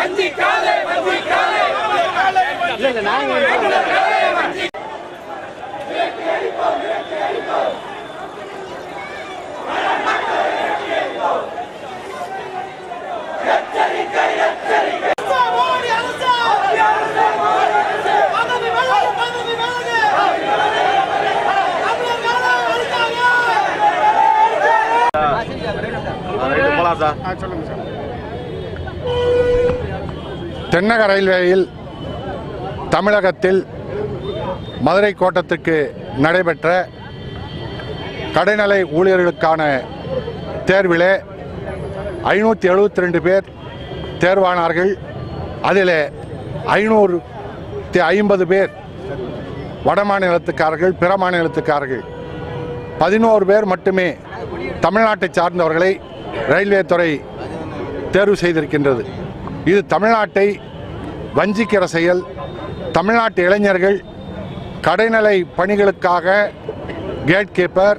வஞ்சிக்காதே வஞ்சிக்காதே மோடி அரசு பதவி விலகு பதவி விலகு தமிழர் மேல வருகிறாங்க தென்னக ரயில்வேயில் தமிழகத்தில் மதுரை கோட்டத்துக்கு நடைபெற்ற கடைநிலை ஊழியர்களுக்கான தேர்விலே ஐநூற்றி எழுபத்தி ரெண்டு பேர் தேர்வானார்கள் அதில் ஐநூறு ஐம்பது பேர் வடமாநிலத்துக்காரர்கள் பிற மாநிலத்துக்காரர்கள் பதினோரு பேர் மட்டுமே தமிழ்நாட்டை சார்ந்தவர்களை ரயில்வே துறை தேர்வு செய்திருக்கின்றது இது தமிழ்நாட்டை வஞ்சிக்கிற செயல் தமிழ்நாட்டு இளைஞர்கள் கடைநிலை பணிகளுக்காக கேட் கீப்பர்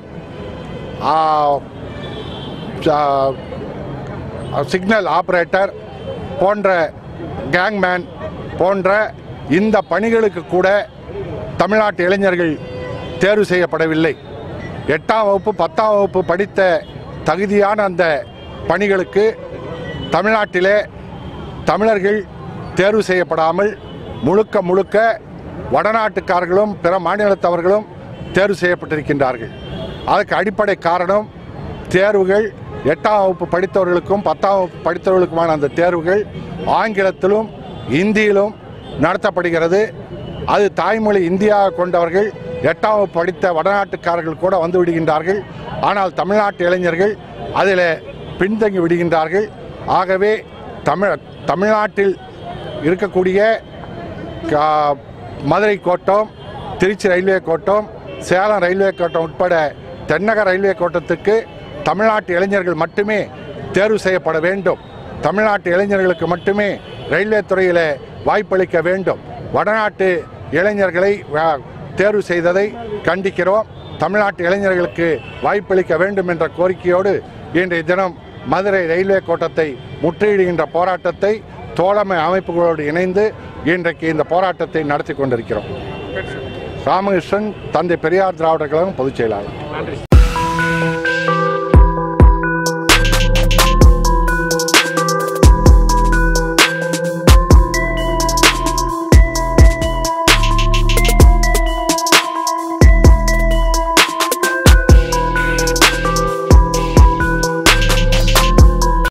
சிக்னல் ஆபரேட்டர் போன்ற கேங்மேன் போன்ற இந்த பணிகளுக்கு கூட தமிழ்நாட்டு இளைஞர்கள் தேர்வு செய்யப்படவில்லை எட்டாம் வகுப்பு பத்தாம் வகுப்பு படித்த தகுதியான அந்த பணிகளுக்கு தமிழ்நாட்டிலே தமிழர்கள் தேர்வு செய்யப்படாமல் முழுக்க முழுக்க வடநாட்டுக்காரர்களும் பிற மாநிலத்தவர்களும் தேர்வு செய்யப்பட்டிருக்கின்றார்கள் அதுக்கு அடிப்படை காரணம் தேர்வுகள் எட்டாம் வகுப்பு படித்தவர்களுக்கும் பத்தாம் வகுப்பு படித்தவர்களுக்குமான அந்த தேர்வுகள் ஆங்கிலத்திலும் இந்தியிலும் நடத்தப்படுகிறது அது தாய்மொழி இந்தியாக கொண்டவர்கள் எட்டாம் வகுப்பு படித்த வடநாட்டுக்காரர்கள் கூட வந்து விடுகின்றார்கள் ஆனால் தமிழ்நாட்டு இளைஞர்கள் அதில் பின்தங்கி விடுகின்றார்கள் ஆகவே தமிழ் தமிழ்நாட்டில் இருக்கக்கூடிய கா- மதுரை கோட்டம் திருச்சி ரயில்வே கோட்டம் சேலம் ரயில்வே கோட்டம் உட்பட தென்னக ரயில்வே கோட்டத்துக்கு தமிழ்நாட்டு இளைஞர்கள் மட்டுமே தேர்வு செய்யப்பட வேண்டும் தமிழ்நாட்டு இளைஞர்களுக்கு மட்டுமே ரயில்வே துறையில் வாய்ப்பளிக்க வேண்டும் வடநாட்டு இளைஞர்களை வ- தேர்வு செய்ததை கண்டிக்கிறோம் தமிழ்நாட்டு இளைஞர்களுக்கு வாய்ப்பளிக்க வேண்டும் என்ற கோரிக்கையோடு இன்றைய தினம் மதுரை ரயில்வே கோட்டத்தை முற்றுகையிடுகின்ற போராட்டத்தை தோழமை அமைப்புகளோடு இணைந்து இன்றைக்கு இந்த போராட்டத்தை நடத்தி கொண்டிருக்கிறோம் ராமகிருஷ்ணன் தந்தை பெரியார் திராவிடர் கழகம் பொதுச் செயலாளர்